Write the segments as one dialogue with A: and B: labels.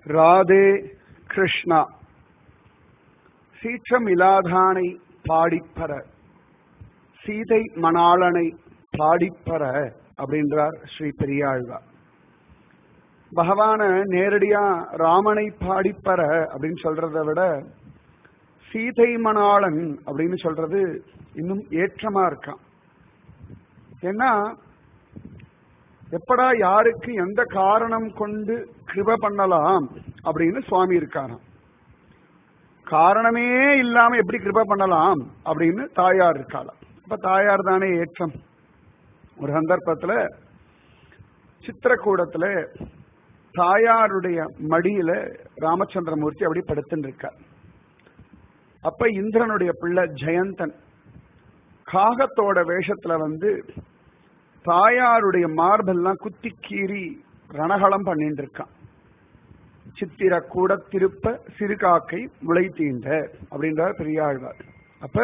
A: ராதே கிருஷ்ணா சீற்றம் இலாதானை பாடிப்பற சீதை மணாளனை பாடிப்பற அப்படின்றார் ஸ்ரீ பெரியாழ்வார் பகவான நேரடியா ராமனை பாடிப்பற அப்படின்னு சொல்றதை விட சீதை மணாளன் அப்படின்னு சொல்றது இன்னும் ஏற்றமா இருக்கான் ஏன்னா எப்படா யாருக்கு எந்த காரணம் கொண்டு கிருப பண்ணலாம் அப்படின்னு சுவாமி இருக்காராம் காரணமே இல்லாம எப்படி கிருப பண்ணலாம் அப்படின்னு தாயார் இருக்காளாம் அப்ப தாயார் தானே ஏற்றம் ஒரு சந்தர்ப்பத்துல சித்திரக்கூடத்துல தாயாருடைய மடியில ராமச்சந்திரமூர்த்தி அப்படி படுத்துட்டு இருக்கார் அப்ப இந்திரனுடைய பிள்ளை ஜெயந்தன் காகத்தோட வேஷத்துல வந்து தாயாருடைய மார்பெல்லாம் குத்தி கீறி ரணகலம் பண்ணிட்டு இருக்கான் சித்திர கூட திருப்ப சிறுகாக்கை முளை தீண்ட அப்படின்றார் பெரியாழ்வார் அப்ப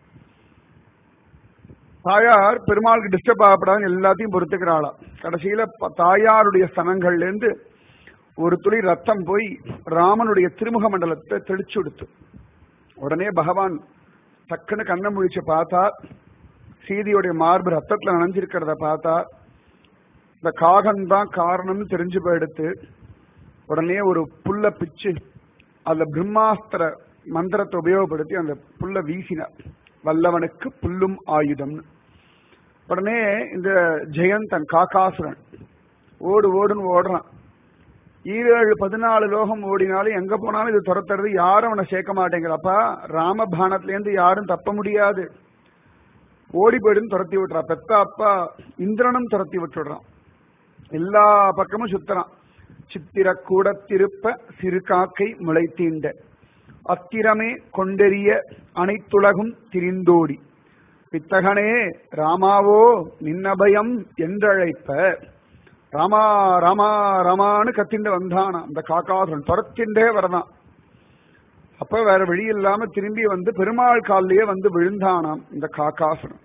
A: தாயார் பெருமாளுக்கு டிஸ்டர்ப் ஆகப்படாது எல்லாத்தையும் பொறுத்துக்கிறாளாம் கடைசியில தாயாருடைய ஸ்தனங்கள்ல இருந்து ஒரு துளி ரத்தம் போய் ராமனுடைய திருமுக மண்டலத்தை தெளிச்சு கொடுத்து உடனே பகவான் டக்குன்னு கண்ணை முழிச்சு பார்த்தா சீதியுடைய மார்பு ரத்தத்துல நனைஞ்சிருக்கிறத பார்த்தா இந்த காகம் தான் காரணம்னு தெரிஞ்சு போயிடுத்து உடனே ஒரு புல்ல பிச்சு அதுல பிரம்மாஸ்திர மந்திரத்தை உபயோகப்படுத்தி அந்த புல்ல வீசினார் வல்லவனுக்கு புல்லும் ஆயுதம்னு உடனே இந்த ஜெயந்தன் காக்காசுரன் ஓடு ஓடுன்னு ஓடுறான் ஈரேழு பதினாலு லோகம் ஓடினாலும் எங்க போனாலும் இது துரத்துறது யாரும் அவனை சேர்க்க மாட்டேங்கிறப்பா ராமபானத்துல இருந்து யாரும் தப்ப முடியாது ஓடி போயிடுன்னு துரத்தி விட்டுறான் பெத்த அப்பா இந்திரனும் துரத்தி விட்டுடுறான் எல்லா பக்கமும் சுத்துறான் சித்திர கூட திருப்ப சிறு காக்கை முளைத்தீண்ட அத்திரமே கொண்டெறிய அனைத்துலகும் திரிந்தோடி பித்தகனே ராமாவோ நின்னபயம் என்றழைப்ப ராமா ராமா ராமான்னு கத்திண்டு வந்தானா அந்த காக்காசுரன் துரத்தின்றே வரதான் அப்ப வேற வழி இல்லாம திரும்பி வந்து பெருமாள் காலிலேயே வந்து விழுந்தானாம் இந்த காக்காசுரன்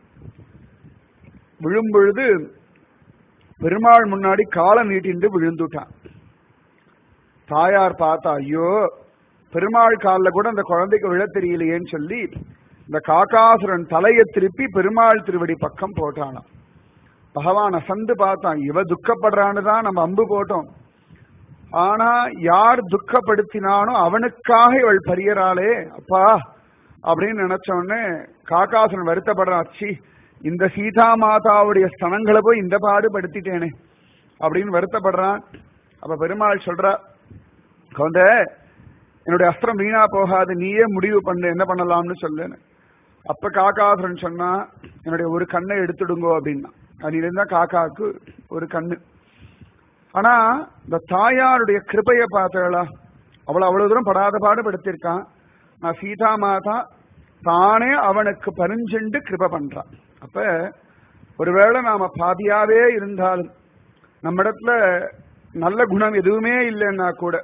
A: விழும் பொழுது பெருமாள் முன்னாடி காலை நீட்டிண்டு விழுந்துட்டான் தாயார் பார்த்தா ஐயோ பெருமாள் காலில் கூட அந்த குழந்தைக்கு விழ தெரியலையேன்னு சொல்லி இந்த காக்காசுரன் தலையை திருப்பி பெருமாள் திருவடி பக்கம் போட்டானாம் பகவான் அசந்து பார்த்தான் இவ துக்கப்படுறான்னு தான் நம்ம அம்பு போட்டோம் ஆனா யார் துக்கப்படுத்தினானோ அவனுக்காக இவள் பரியறாளே அப்பா அப்படின்னு நினைச்ச உடனே காக்காசுரன் வருத்தப்படுறான் சி இந்த சீதா மாதாவுடைய ஸ்தனங்களை போய் இந்த பாடுபடுத்திட்டேனே அப்படின்னு வருத்தப்படுறான் அப்ப பெருமாள் சொல்றா குழந்த என்னுடைய அஸ்திரம் வீணா போகாது நீயே முடிவு பண்ணு என்ன பண்ணலாம்னு சொல்லுன்னு அப்ப காக்காசுரன் சொன்னா என்னுடைய ஒரு கண்ணை எடுத்துடுங்கோ அப்படின்னா அதிலிருந்தா காக்காவுக்கு ஒரு கண்ணு ஆனா இந்த தாயாருடைய கிருபைய பார்த்தா அவளை அவ்வளவு தூரம் படாத பாடுபடுத்திருக்கான் நான் சீதா மாதா தானே அவனுக்கு பரிஞ்செண்டு கிருப பண்றான் அப்ப ஒருவேளை நாம பாதியாவே இருந்தாலும் நம்ம இடத்துல நல்ல குணம் எதுவுமே இல்லைன்னா கூட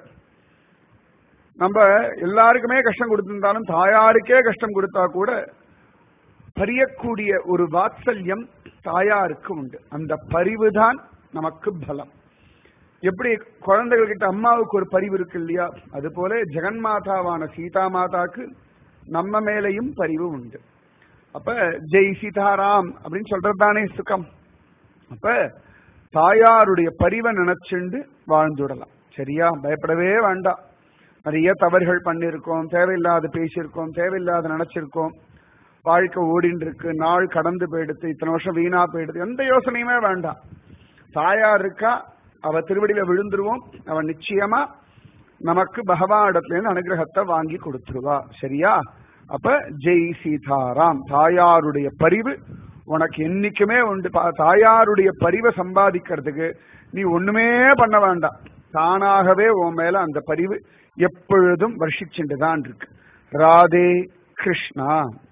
A: நம்ம எல்லாருக்குமே கஷ்டம் கொடுத்திருந்தாலும் தாயாருக்கே கஷ்டம் கொடுத்தா கூட பரியக்கூடிய ஒரு வாத்சல்யம் தாயாருக்கு உண்டு அந்த பரிவு தான் நமக்கு பலம் எப்படி குழந்தைகள் கிட்ட அம்மாவுக்கு ஒரு பரிவு இருக்கு இல்லையா அது போல ஜெகன்மாதாவான சீதா மாதாக்கு நம்ம மேலையும் பரிவு உண்டு அப்ப ஜெய் சீதாராம் அப்படின்னு சொல்றது தானே சுகம் அப்ப தாயாருடைய பரிவை நினைச்சுண்டு வாழ்ந்துடலாம் சரியா பயப்படவே வேண்டாம் நிறைய தவறுகள் பண்ணிருக்கோம் தேவையில்லாத பேசியிருக்கோம் தேவையில்லாத நினைச்சிருக்கோம் வாழ்க்கை ஓடின்னு இருக்கு நாள் கடந்து போயிடுத்து இத்தனை வருஷம் வீணா போயிடுது எந்த யோசனையுமே வேண்டாம் தாயார் இருக்கா அவ திருவடியில விழுந்துருவோம் அவன் நிச்சயமா நமக்கு பகவானிடத்துல இருந்து அனுகிரகத்தை வாங்கி கொடுத்துருவா சரியா அப்ப ஜெய் சீதாராம் தாயாருடைய பரிவு உனக்கு என்னைக்குமே உண்டு தாயாருடைய பரிவை சம்பாதிக்கிறதுக்கு நீ ஒண்ணுமே பண்ண வேண்டாம் தானாகவே உன் மேல அந்த பரிவு எப்பொழுதும் வர்ஷிச்சுட்டு தான் இருக்கு ராதே கிருஷ்ணா